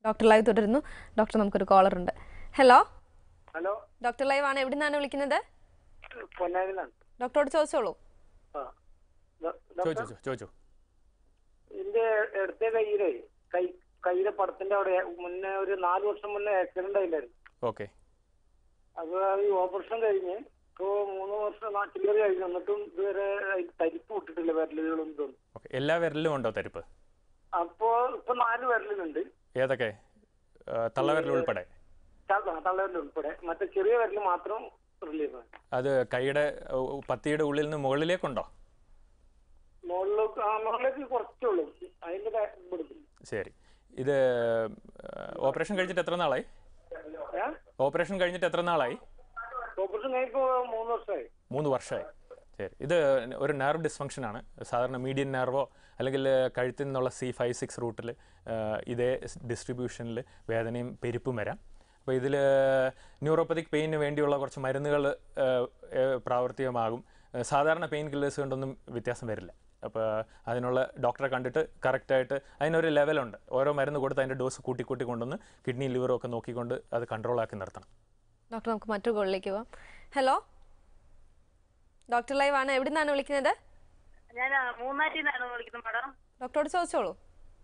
Doctor live തുടരുന്നു doctor നമുക്കൊരു caller ഉണ്ട് ഹലോ ഹലോ ഡോക്ടർ ലൈവ് ആണ് എവിടെ നിന്നാണ് വിളിക്കുന്നത് പൊന്നാനിലാണ് ഡോക്ടറോട് ചോദിച്ചോളൂ ആ ഡോ- ചോദിച്ചോ ഡോക്ടർ ചോ- ചോദിച്ചോ എന്റെ ഇടത്തെ കയ്യിലെ കൈ കൈയുടെ പടത്തിന്റെ അവിടെ മുന്നേ ഒരു നാല് വർഷം മുന്നേ ആക്സിഡന്റ് ആയില്ലായിരുന്നു ഓക്കെ അപ്പൊ ഈ ഓപ്പറേഷൻ കഴിഞ്ഞ് ഇപ്പോ മൂന്ന് വർഷം നാട്ടിൽ കഴിഞ്ഞു എന്നിട്ടും ഇതുവരെ ഈ തരിപ്പ് വിട്ടിട്ടില്ല വിരലുകളും ഇതൊന്നും ഓക്കെ എല്ലാ വിരലിലും ഉണ്ടോ തരിപ്പ് അപ്പോ ഇപ്പൊ നാല് വിരലുണ്ട് ഏതൊക്കെ ആ, തള്ളവിരൽ ഉൾപ്പെടെ തള്ളവിരൽ ഉൾപ്പെടെ മറ്റേ ചെറിയ വിരൽ മാത്രം റിലീഫ് ആണ് അത് കൈയുടെ ഉ, പത്തിയുടെ ഉള്ളിൽ നിന്ന് മുകളിലേക്കുണ്ടോ മുകളിലേക്ക് ആ മുകളിലേക്ക് കുറച്ചുള്ളൂ അതിന്റെ ബാ- ഇവിടുത്തെ. ശരി ഇത് ഓപ്പറേഷൻ കഴിഞ്ഞിട്ട് എത്ര നാളായി ഏ ഓപ്പറേഷൻ കഴിഞ്ഞിട്ട് എത്ര നാളായി ഓപ്പറേഷൻ കഴിഞ്ഞപ്പോ മൂന്ന് വർഷമായി മൂന്ന് വർഷമായി ശരി ഇത് ഒരു നെർവ് ഡിസ്ഫങ്ഷൻ ആണ് സാധാരണ മീഡിയൻ നെർവോ അല്ലെങ്കിൽ കഴുത്തിൽ നിന്നുള്ള സി ഫൈവ് സിക്സ് റൂട്ടിൽ ഇതേ ഡിസ്ട്രിബ്യൂഷനിൽ വേദനയും പെരുപ്പും വരാം അപ്പോൾ ഇതിൽ ന്യൂറോപ്പതിക് പെയിന് വേണ്ടിയുള്ള കുറച്ച് മരുന്നുകൾ പ്രാവർത്തികമാകും ഏഹ് സാധാരണ പെയിൻ കില്ലേഴ്സ് കൊണ്ടൊന്നും വ്യത്യാസം വരില്ല അപ്പോൾ അതിനുള്ള ഡോക്ടറെ കണ്ടിട്ട് കറക്റ്റായിട്ട് അതിനൊരു ലെവലുണ്ട് ഓരോ മരുന്ന് കൊടുത്ത് അതിൻ്റെ ഡോസ് കൂട്ടി കൂട്ടി കൊണ്ടുവന്ന് കിഡ്നി ലിവറും ഒക്കെ നോക്കിക്കൊണ്ട് അത് കൺട്രോളാക്കി നിർത്തണം ഡോക്ടർ നമുക്ക് മറ്റൊരു കോളിലേക്ക് പോവാം ഹലോ ഡോക്ടർ ലൈവ് ആണ് എവിടെ നിന്നാണ് വിളിക്കുന്നത് ഞാൻ മൂന്നാറ്റിൽ നിന്നാണ് വിളിക്കുന്നത് മാഡം ഡോക്ടറോട് ചോദിച്ചോളൂ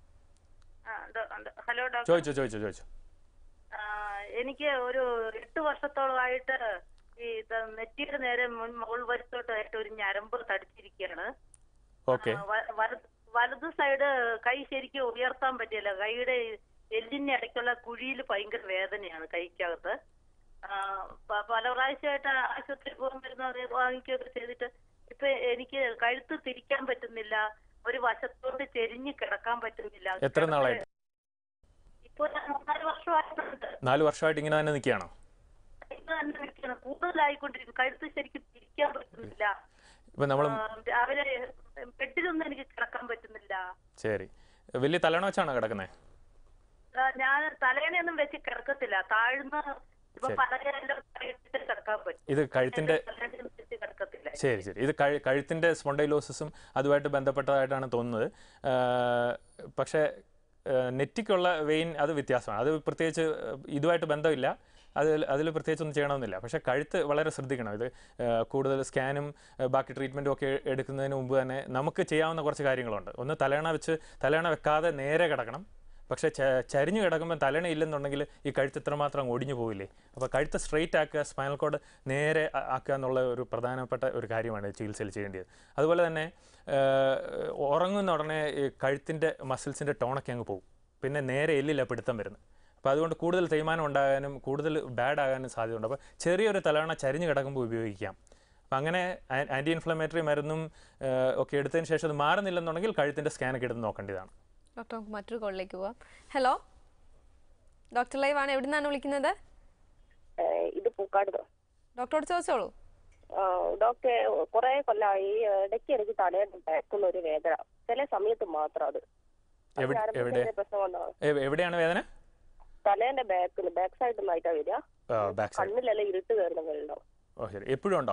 ആ, ഡോ- ഡോ- ഹലോ ഡോക്ടർ ചോദിച്ചോ ചോദിച്ചോ ചോദിച്ചോ ആ, എനിക്ക് ഒരു എട്ട് വർഷത്തോളമായിട്ട് ഈ ഇത് നെറ്റിയുടെ നേരെ മുൻ മുകൾ വശത്തോട്ടായിട്ട് ഒരു ഞരമ്പ് തടിച്ചിരിക്കുകയാണ് ഓക്കെ ആ, വ- വലത് വലത് സൈഡ് കൈ ശരിക്കും ഉയർത്താൻ പറ്റില്ല കൈയുടെ എല്ലിന്റെ ഇടയ്ക്കുള്ള കുഴിയിൽ ഭയങ്കര വേദനയാണ് കൈക്കകത്ത് ആ, പ- പല പ്രാവശ്യമായിട്ട് ആശുപത്രി പോകാൻ വരുന്നത് വാങ്ങിക്കുകയൊക്കെ ചെയ്തിട്ട് ഇപ്പൊ എനിക്ക് കഴുത്ത് തിരിക്കാൻ പറ്റുന്നില്ല ഒരു വശത്തോട്ട് ചെരിഞ്ഞ് കിടക്കാൻ പറ്റുന്നില്ല എത്ര നാളായിട്ട് ഇപ്പൊ ഒരു മൂന്നാല് വർഷമായിട്ടുണ്ട് നാല് വർഷമായിട്ട് ഇങ്ങനെ തന്നെ നിൽക്കുകയാണോ ഇത് തന്നെ നിൽക്കണം കൂടുതലായിക്കൊണ്ടിരിക്കും കഴുത്ത് ശരിക്കും തിരിക്കാൻ പറ്റുന്നില്ല ഇപ്പം നമ്മൾ ആ, രാവിലെ ബെഡിലൊന്നും എനിക്ക് കിടക്കാൻ പറ്റുന്നില്ല ശരി വലിയ തലണ വെച്ചാണോ കിടക്കുന്നത് ആ, ഞാൻ തലേണയൊന്നും വെച്ച് കിടക്കത്തില്ല താഴ്ന്ന് ഇപ്പൊ ശരി. പലരെല്ലാം ഇട്ടിട്ട് കിടക്കാൻ പറ്റും ഇത് കഴുത്തിൻ്റെ തലേണയൊന്നും വെച്ച് കിടക്കത്തില്ല ശരി ശരി ഇത് കഴി കഴുത്തിൻ്റെ സ്പോണ്ടൈലോസിസും അതുമായിട്ട് ബന്ധപ്പെട്ടതായിട്ടാണ് തോന്നുന്നത് ആ, പക്ഷേ ആ, നെറ്റിക്കുള്ള വെയിൻ അത് വ്യത്യാസമാണ് അത് പ്രത്യേകിച്ച് ഇതുമായിട്ട് ബന്ധമില്ല അതിൽ അതിൽ പ്രത്യേകിച്ചൊന്നും ചെയ്യണമെന്നില്ല പക്ഷേ കഴുത്ത് വളരെ ശ്രദ്ധിക്കണം ഇത് ആ, കൂടുതൽ സ്കാനും ആ, ബാക്കി ട്രീറ്റ്മെൻറ്റും ഒക്കെ എടുക്കുന്നതിന് മുമ്പ് തന്നെ നമുക്ക് ചെയ്യാവുന്ന കുറച്ച് കാര്യങ്ങളുണ്ട് ഒന്ന് തലേണ വെച്ച് തലേണ വെക്കാതെ നേരെ കിടക്കണം പക്ഷേ ച- ചരിഞ്ഞു കിടക്കുമ്പോൾ തലണ ഇല്ലെന്നുണ്ടെങ്കിൽ ഈ കഴുത്ത് ഇത്രമാത്രം ഒടിഞ്ഞു പോവില്ലേ അപ്പോൾ കഴുത്ത് സ്ട്രെയിറ്റ് ആക്കുക സ്പൈനൽ കോഡ് നേരെ ആ- ആക്കുക എന്നുള്ള ഒരു പ്രധാനപ്പെട്ട ഒരു കാര്യമാണ് ചികിത്സയിൽ ചെയ്യേണ്ടത് അതുപോലെ തന്നെ ആഹ്, ഉറങ്ങുന്ന ഉടനെ ഈ കഴുത്തിൻ്റെ മസിൽസിൻ്റെ ടോണൊക്കെ അങ്ങ് പോകും പിന്നെ നേരെ എല്ലില്ല പിടുത്തം വരുന്നത് അപ്പോൾ അതുകൊണ്ട് കൂടുതൽ തേയ്മാനം ഉണ്ടാകാനും കൂടുതൽ ബാഡ് ആകാനും സാധ്യതയുണ്ട് അപ്പോൾ ചെറിയൊരു തലവണ ചരിഞ്ഞ് കിടക്കുമ്പോൾ ഉപയോഗിക്കാം അപ്പം അങ്ങനെ ആൻറ്റി ഇൻഫ്ലമേറ്ററി മരുന്നും ആഹ്, ഒക്കെ എടുത്തതിന് ശേഷം അത് മാറുന്നില്ലെന്നുണ്ടെങ്കിൽ കഴുത്തിൻ്റെ സ്കാനൊക്കെ എടുത്ത് നോക്കേണ്ടതാണ് ഡോക്ടർ നമുക്ക് മറ്റൊരു കോളിലേക്ക് പോവാം ഹലോ ഡോക്ടർ ലൈവ് ആണ് എവിടെ നിന്നാണ് വിളിക്കുന്നത് ഏഹ് ഇത് പൂക്കാട് ഡോക്ടറോട് ചോദിച്ചോളൂ ഡോക്ടറെ കുറെ കൊല്ലമായി ഇടയ്ക്ക് ഇടയ്ക്ക് തലയുടെ ബാക്കുള്ള ഒരു വേദന ചില സമയത്ത് മാത്രം അത് അത് എവിടെ- ഞരമ്പിന്റെ എവിടെ? എന്തെങ്കിലും പ്രശ്നം കൊണ്ടാണ് എ- എവിടെയാണ് വേദന തലേന്റെ ബാക്കിൽ ബാക്ക് സൈഡിൽ നിന്നായിട്ടാ വരിക ബാക്ക് സൈഡ് കണ്ണിലെല്ലാം ഇരുട്ട് കയറുന്ന വെള്ളം ഓ ശരി എപ്പോഴും ഉണ്ടോ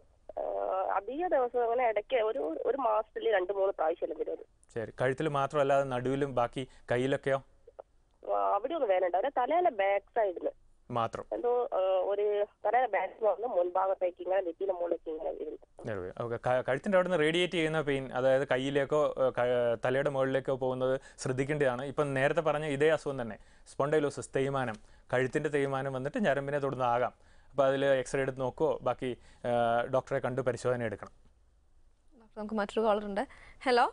അധിക ദിവസം അങ്ങനെ ഇടയ്ക്ക് ഒരു ഒരു മാസത്തിൽ രണ്ട് മൂന്ന് പ്രാവശ്യം വരും അത് ശരി കഴുത്തിൽ മാത്രമല്ലാതെ നടുവിലും ബാക്കി കയ്യിലൊക്കെയോ ആ, അവിടെ ഒന്ന് വേദന ഉണ്ടാവില്ല തലേന്റെ ബാക്ക് സൈഡിൽ മാത്രം എന്തോ ആ, ഒരു തലേന്റെ ബാക്കിൽ വന്ന് മുൻഭാഗത്തേക്ക് ഇങ്ങനെ നെറ്റിന്റെ മുകളിലേക്ക് ഇങ്ങനെ വരുന്നു nerve. ഓക്കെ ക- കഴുത്തിൻ്റെ അവിടെ നിന്ന് റേഡിയേറ്റ് ചെയ്യുന്ന പെയിൻ അതായത് കയ്യിലേക്കോ ഏ, ക- തലയുടെ മുകളിലേക്കോ പോകുന്നത് ശ്രദ്ധിക്കേണ്ടതാണ് ഇപ്പം നേരത്തെ പറഞ്ഞ ഇതേ അസുഖം തന്നെ സ്പോണ്ടൈലോസിസ് തേയ്മാനം കഴുത്തിൻ്റെ തേയ്മാനം വന്നിട്ട് ഞരമ്പിനെ തൊടുന്ന ആകാം അപ്പോൾ അതിൽ എക്സ്റേ എടുത്ത് നോക്കുമോ ബാക്കി ഏ, ഡോക്ടറെ കണ്ട് പരിശോധന എടുക്കണം ഡോക്ടർ നമുക്ക് മറ്റൊരു കോളർ ഉണ്ട് ഹലോ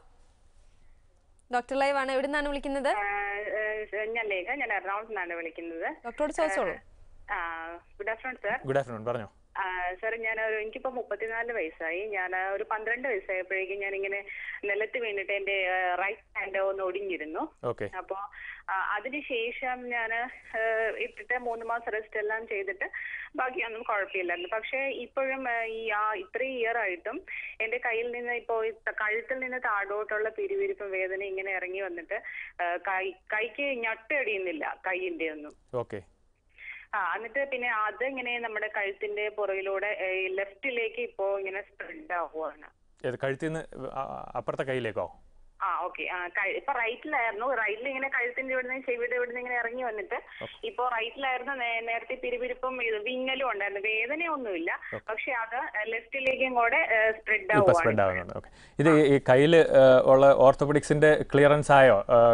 ഡോക്ടർ ലൈവ് ആണ് എവിടെ നിന്നാണ് വിളിക്കുന്നത് ഞാൻ ലേഖ ഞാൻ എറണാകുളത്ത് നിന്നാണ് വിളിക്കുന്നത് ഡോക്ടറോട് ചോദിച്ചോളൂ good afternoon sir good afternoon പറഞ്ഞോ സർ ഞാൻ ഒരു എനിക്കിപ്പോ മുപ്പത്തിനാല് വയസ്സായി ഞാൻ ഒരു പന്ത്രണ്ട് വയസ്സായപ്പോഴേക്കും ഞാൻ ഇങ്ങനെ നിലത്ത് വീണിട്ട് എന്റെ റൈറ്റ് ഹാൻഡ് ഒന്ന് ഒടിഞ്ഞിരുന്നു ഓക്കെ അപ്പോ ആ, അതിനുശേഷം ഞാൻ ഇട്ടിട്ട് മൂന്ന് മാസം റെസ്റ്റ് എല്ലാം ചെയ്തിട്ട് ബാക്കിയൊന്നും കുഴപ്പമില്ലായിരുന്നു പക്ഷേ ഇപ്പോഴും ആ, ഈ ആ ഇത്രയും ഇയർ ആയിട്ടും എന്റെ കയ്യിൽ നിന്ന് ഇപ്പോ ഈ ത- കഴുത്തിൽ നിന്ന് താഴോട്ടുള്ള പിരിവിരിപ്പും വേദന ഇങ്ങനെ ഇറങ്ങി വന്നിട്ട് ആ, കൈ കൈക്ക് ഞൊട്ടടിയുന്നില്ല കൈയിന്റെ ഒന്നും ഓക്കെ ആ എന്നിട്ട് പിന്നെ അത് ഇങ്ങനെ നമ്മുടെ കഴുത്തിന്റെ പുറകിലൂടെ ലെഫ്റ്റിലേക്ക് ഇപ്പോ ഇങ്ങനെ സ്പ്രെഡ് ആവുകയാണ് ഏത് കഴുത്തിൽ നിന്ന് അപ്പുറത്തെ കയ്യിലേക്കോ ആ ഓക്കെ ആ കഴി- ഇപ്പൊ റൈറ്റിലായിരുന്നു റൈറ്റിൽ ഇങ്ങനെ കഴുത്തിന്റെ ഇവിടുന്ന് ചെവിയുടെ ഇവിടുന്ന് ഇങ്ങനെ ഇറങ്ങി വന്നിട്ട് ഇപ്പൊ റൈറ്റിലായിരുന്നു നേ- നേരത്തെ പിരിപിരിപ്പും ഇത് വിങ്ങലും ഉണ്ടായിരുന്നു വേദനയൊന്നുമില്ല പക്ഷെ അത് ലെഫ്റ്റിലേക്കും കൂടെ സ്പ്രെഡ് ഇപ്പൊ ആവുകയാണ് സ്പ്രെഡ് ആവുന്നുണ്ട് ഓക്കെ ഇത് ഈ കയ്യിൽ ഉള്ള ഓർത്തോപെഡിക്സിന്റെ ക്ലിയറൻസ് ആയോ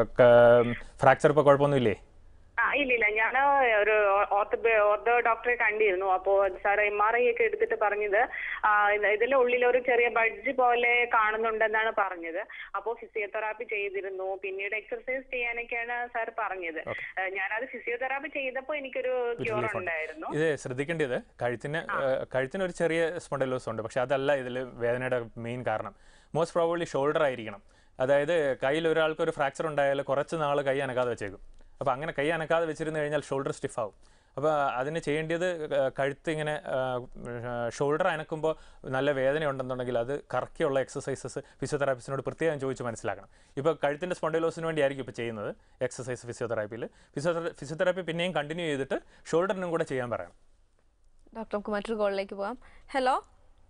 ഫ്രാക്ചർ ഇപ്പോൾ കുഴപ്പമൊന്നുമില്ലേ ആ ഇല്ല ഇല്ല ഞാൻ ഒരു ഓർത്തോ ഓർത്തോ ഡോക്ടറെ കണ്ടിരുന്നു അപ്പോ സാർ എം ആർ ഐ ഒക്കെ എടുത്തിട്ട് പറഞ്ഞത് ആ, ഇത് ഇതിലെ ഉള്ളിൽ ഒരു ചെറിയ ബഡ്ജ് പോലെ കാണുന്നുണ്ടെന്നാണ് പറഞ്ഞത് അപ്പോൾ ഫിസിയോതെറാപ്പി ചെയ്തിരുന്നു പിന്നീട് എക്സർസൈസ് ചെയ്യാനൊക്കെയാണ് സാർ പറഞ്ഞത് ഏ, ഞാനത് ഫിസിയോതെറാപ്പി ചെയ്തപ്പോൾ എനിക്കൊരു ക്യൂർ relief ഉണ്ട്. ഉണ്ടായിരുന്നു ഇത് ശ്രദ്ധിക്കേണ്ടത് കഴുത്തിന് ഏഹ്, കഴുത്തിന് ഒരു ചെറിയ സ്പോണ്ടലോസ് ഉണ്ട് പക്ഷെ അതല്ല ഇതിൽ വേദനയുടെ മെയിൻ കാരണം മോസ്റ്റ് പ്രോബബ്ലി ഷോൾഡർ ആയിരിക്കണം അതായത് കയ്യിൽ ഒരാൾക്ക് ഒരു ഫ്രാക്ചർ ഉണ്ടായാൽ കുറച്ച് നാൾ കൈ അനക്കാതെ വെച്ചേക്കും അപ്പോൾ അങ്ങനെ കൈ അനക്കാതെ വെച്ചിരുന്നു കഴിഞ്ഞാൽ ഷോൾഡർ സ്റ്റിഫ് ആവും അപ്പോൾ അതിന് ചെയ്യേണ്ടത് ഏഹ്, കഴുത്ത് ഇങ്ങനെ ഷോൾഡർ അനക്കുമ്പോൾ നല്ല വേദന ഉണ്ടെന്നുണ്ടെങ്കിൽ അത് കറക്കിയുള്ള എക്സസൈസസ് ഫിസിയോതെറാപ്പിസ്റ്റിനോട് പ്രത്യേകം ചോദിച്ച് മനസ്സിലാക്കണം ഇപ്പോൾ കഴുത്തിൻ്റെ സ്പോണ്ടലോസിന് വേണ്ടിയായിരിക്കും ഇപ്പോൾ ചെയ്യുന്നത് എക്സസൈസ് ഫിസിയോതെറാപ്പിയിൽ ഫിസിയോതെറാ ഫിസിയോതെറാപ്പി പിന്നെയും കണ്ടിന്യൂ ചെയ്തിട്ട് ഷോൾഡറിനും കൂടെ ചെയ്യാൻ പറയണം ഡോക്ടർ നമുക്ക് മറ്റൊരു കോളിലേക്ക് പോകാം ഹലോ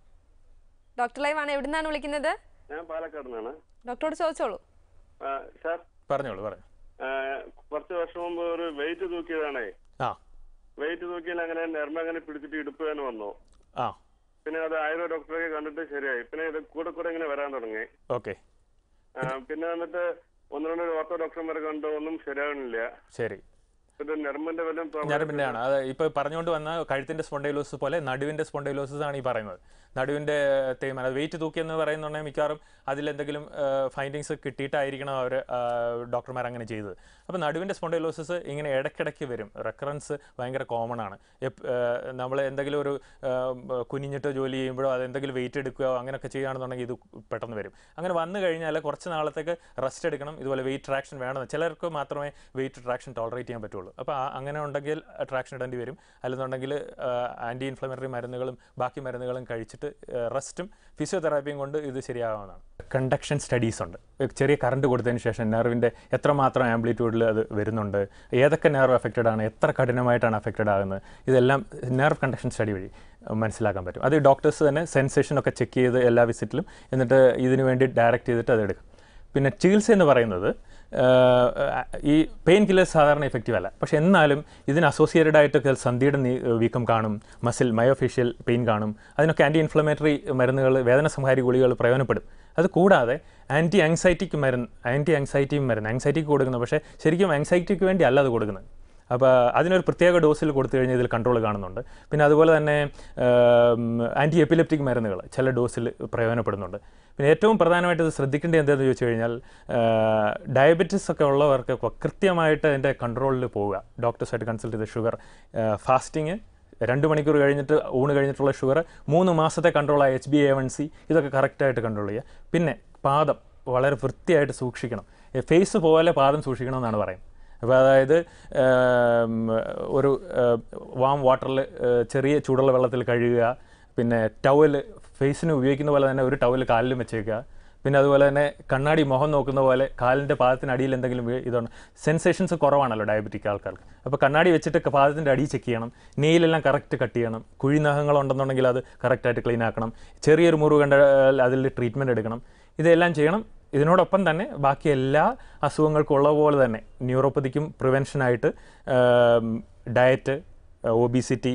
ഡോക്ടർ ലൈവ് ആണ് എവിടെ നിന്നാണ് വിളിക്കുന്നത് ഞാൻ പാലക്കാട് നിന്നാണ് ഡോക്ടറോട് ചോദിച്ചോളൂ സാർ പറഞ്ഞോളൂ പറഞ്ഞു കുറച്ച് വർഷം മുമ്പ് ഒരു വെയിറ്റ് തൂക്കിയതാണേ ആ വെയിറ്റ് തൂക്കിയാൽ അങ്ങനെ നെർമ അങ്ങനെ പിടിച്ചിട്ട് ഇടുപ്പ് തന്നെ വന്നു ആ പിന്നെ അത് ആയുർവേദ ഡോക്ടറെ കണ്ടിട്ട് ശരിയായി പിന്നെ ഇത് കൂടെ കൂടെ ഇങ്ങനെ വരാൻ തുടങ്ങി ഓക്കെ ആ, പിന്നെ വന്നിട്ട് ഒന്ന് രണ്ട് ഓർത്തോ ഡോക്ടർമാരെ കണ്ടു ഒന്നും ശരിയാവണില്ല ശരി ഇത് നെർമിന്റെ വല്ലതും problem ഞരമ്പിൻ്റെയാണ് അത് ഇപ്പോൾ പറഞ്ഞുകൊണ്ട് വന്ന കഴുത്തിൻ്റെ സ്പോണ്ടൈലോസിസ് പോലെ നടുവിൻ്റെ സ്പോണ്ടൈലോസിസ് ആണ് ഈ പറയുന്നത് നടുവിൻ്റെ തേയ്മാനം വെയിറ്റ് തൂക്കി എന്ന് പറയുന്നുണ്ടെങ്കിൽ മിക്കവാറും അതിലെന്തെങ്കിലും ഫൈൻഡിങ്സ് കിട്ടിയിട്ടായിരിക്കണം അവർ ഡോക്ടർമാർ അങ്ങനെ ചെയ്തത് അപ്പോൾ നടുവിൻ്റെ സ്പോണ്ടൈലോസിസ് ഇങ്ങനെ ഇടയ്ക്കിടയ്ക്ക് വരും റെക്കറൻസ് ഭയങ്കര കോമൺ ആണ് നമ്മൾ എന്തെങ്കിലും ഒരു ആ, കുനിഞ്ഞിട്ട് ജോലി ചെയ്യുമ്പോഴോ അത് എന്തെങ്കിലും വെയിറ്റ് എടുക്കുകയോ അങ്ങനെയൊക്കെ ചെയ്യുകയാണെന്നുണ്ടെങ്കിൽ ഇത് പെട്ടെന്ന് വരും അങ്ങനെ വന്നു കഴിഞ്ഞാൽ കുറച്ച് നാളത്തേക്ക് റെസ്റ്റ് എടുക്കണം ഇതുപോലെ വെയിറ്റ് ട്രാക്ഷൻ വേണം ചിലർക്ക് മാത്രമേ വെയിറ്റ് ട്രാക്ഷൻ ടോളറേറ്റ് ചെയ്യാൻ പറ്റുള്ളൂ അപ്പോൾ ആ- അങ്ങനെ ഉണ്ടെങ്കിൽ ട്രാക്ഷൻ ഇടേണ്ടി വരും അല്ലെന്നുണ്ടെങ്കിൽ ആൻറ്റി ഇൻഫ്ലമേറ്ററി മരുന്നുകളും ബാക്കി മരുന്നുകളും കഴിച്ചിട്ട് റെസ്റ്റും ഫിസിയോതെറാപ്പിയും കൊണ്ട് ഇത് ശരിയാകാവുന്നതാണ് കണ്ടക്ഷൻ സ്റ്റഡീസ് ഉണ്ട് ഒരു ചെറിയ കറണ്ട് കൊടുത്തതിന് ശേഷം നെർവിൻ്റെ എത്രമാത്രം ആംപ്ലിറ്റ്യൂഡിൽ അത് വരുന്നുണ്ട് ഏതൊക്കെ നെർവ് അഫക്റ്റഡ് ആണ് എത്ര കഠിനമായിട്ടാണ് അഫക്റ്റഡ് ആകുന്നത് ഇതെല്ലാം നെർവ് കണ്ടക്ഷൻ സ്റ്റഡി വഴി മനസ്സിലാക്കാൻ പറ്റും അത് ഡോക്ടേഴ്സ് തന്നെ സെൻസേഷൻ ഒക്കെ ചെക്ക് ചെയ്ത് എല്ലാ വിസിറ്റിലും എന്നിട്ട് ഇതിനു വേണ്ടി ഡയറക്റ്റ് ചെയ്തിട്ട് അത് എടുക്കും പിന്നെ ചികിത്സ എന്ന് പറയുന്നത് ആഹ്, ഈ പെയിൻ കില്ലേഴ്സ് സാധാരണ എഫക്റ്റീവ് അല്ല പക്ഷെ എന്നാലും ഇതിന് അസോസിയേറ്റഡ് ആയിട്ട് ചില സന്ധിയുടെ നീ- വീക്കം കാണും മസിൽ മയോഫേഷ്യൽ പെയിൻ കാണും അതിനൊക്കെ ആൻറ്റി ഇൻഫ്ലമേറ്ററി മരുന്നുകൾ വേദന സംഹാരി ഗുളികൾ പ്രയോജനപ്പെടും അത് കൂടാതെ ആൻറ്റി ആങ്സൈറ്റിക്ക് മരുന്ന് ആൻറ്റി ആങ്സൈറ്റിയും മരുന്ന് ആങ്സൈറ്റിക്ക് കൊടുക്കുന്നത് പക്ഷേ ശരിക്കും ആങ്സൈറ്റിക്ക് വേണ്ടി അല്ല അത് കൊടുക്കുന്നത് അപ്പോൾ അതിനൊരു പ്രത്യേക ഡോസിൽ കൊടുത്തു കഴിഞ്ഞാൽ ഇതിൽ കൺട്രോൾ കാണുന്നുണ്ട് പിന്നെ അതുപോലെ തന്നെ ആൻറ്റി എപ്പിലെപ്റ്റിക് മരുന്നുകൾ ചില ഡോസിൽ പ്രയോജനപ്പെടുന്നുണ്ട് പിന്നെ ഏറ്റവും പ്രധാനമായിട്ട് ഇത് ശ്രദ്ധിക്കേണ്ടത് എന്താണെന്ന് ചോദിച്ചു കഴിഞ്ഞാൽ ഡയബറ്റിസ് ഒക്കെ ഉള്ളവർക്ക് കൊ- കൃത്യമായിട്ട് അതിൻ്റെ കൺട്രോളിൽ പോവുക ഡോക്ടേഴ്സായിട്ട് കൺസൾട്ട് ചെയ്ത് ഷുഗർ ഫാസ്റ്റിങ് രണ്ട് മണിക്കൂർ കഴിഞ്ഞിട്ട് ഊണ് കഴിഞ്ഞിട്ടുള്ള ഷുഗർ മൂന്ന് മാസത്തെ കൺട്രോളായ H B A one C ഇതൊക്കെ കറക്റ്റായിട്ട് കൺട്രോൾ ചെയ്യുക പിന്നെ പാദം വളരെ വൃത്തിയായിട്ട് സൂക്ഷിക്കണം ഫേസ് പോലെ പാദം സൂക്ഷിക്കണം എന്നാണ് പറയുന്നത് അപ്പോൾ അതായത് ആം, ഒരു വാം വാട്ടറിൽ ചെറിയ ചൂടുള്ള വെള്ളത്തിൽ കഴുകുക പിന്നെ ടവൽ ഫേസിന് ഉപയോഗിക്കുന്ന പോലെ തന്നെ ഒരു ടവൽ കാലിലും വെച്ചേക്കുക പിന്നെ അതുപോലെ തന്നെ കണ്ണാടി മുഖം നോക്കുന്ന പോലെ കാലിൻ്റെ പാദത്തിനടിയിൽ എന്തെങ്കിലും വീ- ഇതുണ്ട് സെൻസേഷൻസ് കുറവാണല്ലോ ഡയബറ്റിക് ആൾക്കാർക്ക് അപ്പോൾ കണ്ണാടി വെച്ചിട്ട് ക- പാദത്തിൻ്റെ അടി ചെക്ക് ചെയ്യണം നെയിലെല്ലാം കറക്റ്റ് കട്ട് ചെയ്യണം കുഴിനഖങ്ങളുണ്ടെന്നുണ്ടെങ്കിൽ അത് കറക്റ്റായിട്ട് ക്ലീൻ ആക്കണം ചെറിയൊരു മുറിവ് കണ്ടാൽ അതിൽ ട്രീറ്റ്മെൻറ്റ് എടുക്കണം ഇതെല്ലാം ചെയ്യണം ഇതിനോടൊപ്പം തന്നെ ബാക്കി എല്ലാ അസുഖങ്ങൾക്കും ഉള്ള പോലെ തന്നെ ന്യൂറോപ്പതിക്കും പ്രിവെൻഷനായിട്ട് ഡയറ്റ് ഒബിസിറ്റി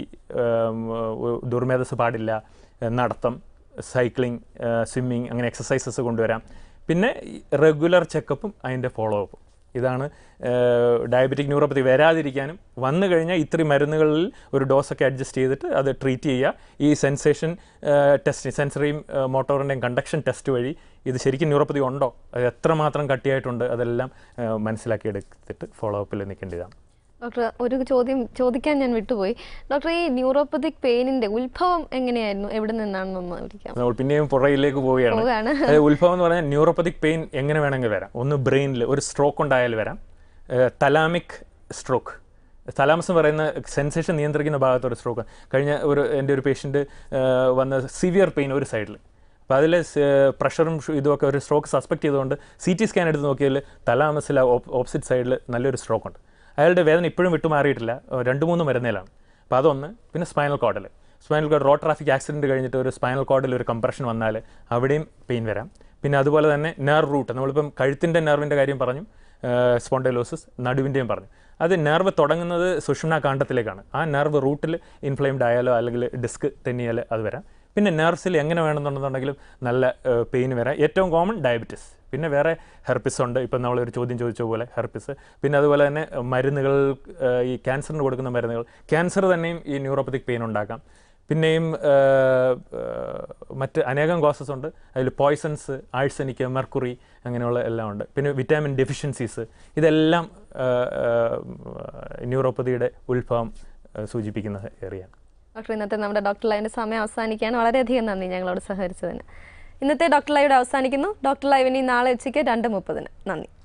ദുർമേധസ് പാടില്ല നടത്തം സൈക്ലിംഗ് സ്വിമ്മിങ് അങ്ങനെ എക്സസൈസസ് കൊണ്ടുവരാം പിന്നെ റെഗുലർ ചെക്കപ്പും അതിൻ്റെ ഫോളോ അപ്പും ഇതാണ് ഡയബറ്റിക് ന്യൂറോപ്പതി വരാതിരിക്കാനും വന്നു കഴിഞ്ഞാൽ ഇത്രയും മരുന്നുകളിൽ ഒരു ഡോസൊക്കെ അഡ്ജസ്റ്റ് ചെയ്തിട്ട് അത് ട്രീറ്റ് ചെയ്യുക ഈ സെൻസേഷൻ ടെസ്റ്റ് സെൻസറിയും മോട്ടോറിൻ്റെയും കണ്ടക്ഷൻ ടെസ്റ്റ് വഴി ഇത് ശരിക്കും ന്യൂറോപ്പതി ഉണ്ടോ അത് എത്രമാത്രം കട്ടിയായിട്ടുണ്ട് അതെല്ലാം ആ, മനസ്സിലാക്കിയെടുത്തിട്ട് ഫോളോ അപ്പിൽ നിൽക്കേണ്ടതാണ് ഡോക്ടർ ഒരു ചോദ്യം ചോദിക്കാൻ ഞാൻ വിട്ടുപോയി ഡോക്ടർ ഈ ന്യൂറോപ്പതിക് പെയിനിന്റെ ഉത്ഭവം എങ്ങനെയായിരുന്നു എവിടെ നിന്നാണെന്നൊന്ന് വിളിക്കാം നമ്മൾ പിന്നെയും പുറകിലേക്ക് പോവുകയാണ് പോവുകയാണ്. അത് ഉത്ഭവം എന്ന് പറഞ്ഞാൽ ന്യൂറോപ്പതിക് പെയിൻ എങ്ങനെ വേണമെങ്കിൽ വരാം ഒന്ന് ബ്രെയിനിൽ ഒരു സ്ട്രോക്ക് ഉണ്ടായാൽ വരാം തലാമിക് സ്ട്രോക്ക് തലാമസ് എന്ന് പറയുന്ന സെൻസേഷൻ നിയന്ത്രിക്കുന്ന ഭാഗത്ത് ഒരു സ്ട്രോക്ക് കഴിഞ്ഞ ഒരു എൻ്റെ ഒരു പേഷ്യൻ്റ് വന്ന സിവിയർ പെയിൻ ഒരു സൈഡിൽ അപ്പോൾ അതിൽ പ്രഷറും ഇതുമൊക്കെ ഒരു സ്ട്രോക്ക് സസ്പെക്ട് ചെയ്തുകൊണ്ട് സി ടി സ്കാൻ എടുത്ത് നോക്കിയാൽ തലാമസിൽ ഓപ്പോസിറ്റ് സൈഡിൽ നല്ലൊരു സ്ട്രോക്ക് ഉണ്ട് അയാളുടെ വേദന ഇപ്പോഴും വിട്ടുമാറിയിട്ടില്ല ഏഹ് രണ്ട് മൂന്ന് മരുന്നേലാണ് അപ്പോൾ അതൊന്ന് പിന്നെ സ്പൈനൽ കോഡിൽ spinal cord road traffic accident കഴിഞ്ഞിട്ട് ഒരു സ്പൈനൽ കോഡിൽ ഒരു കംപ്രഷൻ വന്നാൽ അവിടെയും പെയിൻ വരാം പിന്നെ അതുപോലെ തന്നെ നെർവ് റൂട്ട് നമ്മളിപ്പം കഴുത്തിൻ്റെ നെർവിൻ്റെ കാര്യം പറഞ്ഞു സ്പോണ്ടൈലോസിസ് നടുവിൻ്റെയും പറഞ്ഞു അത് നെർവ് തുടങ്ങുന്നത് സുഷുമ്ന കാണ്ഡത്തിലേക്കാണ് ആ നെർവ് റൂട്ടിൽ ഇൻഫ്ലെയിംഡ് ആയാലോ അല്ലെങ്കിൽ ഡിസ്ക് തെന്നിയാൽ അത് വരാം പിന്നെ നെർവ്സിൽ എങ്ങനെ വേണമെന്നുണ്ടെന്നുണ്ടെങ്കിലും നല്ല പെയിൻ വരാം ഏറ്റവും കോമൺ ഡയബറ്റിസ് പിന്നെ വേറെ ഹെർപ്പിസ് ഉണ്ട് ഇപ്പം നമ്മളൊരു ചോദ്യം ചോദിച്ച പോലെ ഹെർപ്പിസ് പിന്നെ അതുപോലെ തന്നെ മരുന്നുകൾ ഏഹ്, ഈ ക്യാൻസറിന് കൊടുക്കുന്ന മരുന്നുകൾ ക്യാൻസർ തന്നെയും ഈ ന്യൂറോപ്പത്തിക് പെയിൻ ഉണ്ടാക്കാം പിന്നെയും ഏഹ്, ഏഹ്, മറ്റ് അനേകം കോസസ് ഉണ്ട് അതിൽ പോയ്സൺസ് ആഴ്സനിക്ക് മെർക്കുറി അങ്ങനെയുള്ള എല്ലാം ഉണ്ട് പിന്നെ വിറ്റാമിൻ ഡെഫിഷ്യൻസീസ് ഇതെല്ലാം ഏഹ്, ഏഹ്, ന്യൂറോപ്പതിയുടെ ഉത്ഭവം ഏഹ്, സൂചിപ്പിക്കുന്ന ഏറിയാണ് ഡോക്ടർ ഇന്നത്തെ നമ്മുടെ ഡോക്ടർ ലൈവിൻ്റെ സമയം അവസാനിക്കുകയാണ് വളരെയധികം നന്ദി ഞങ്ങളോട് സഹകരിച്ചതിന് ഇന്നത്തെ ഡോക്ടർ ലൈവ് അവസാനിക്കുന്നു ഡോക്ടർ ലൈവിന് നാളെ ഉച്ചയ്ക്ക് രണ്ട് മുപ്പതിന് നന്ദി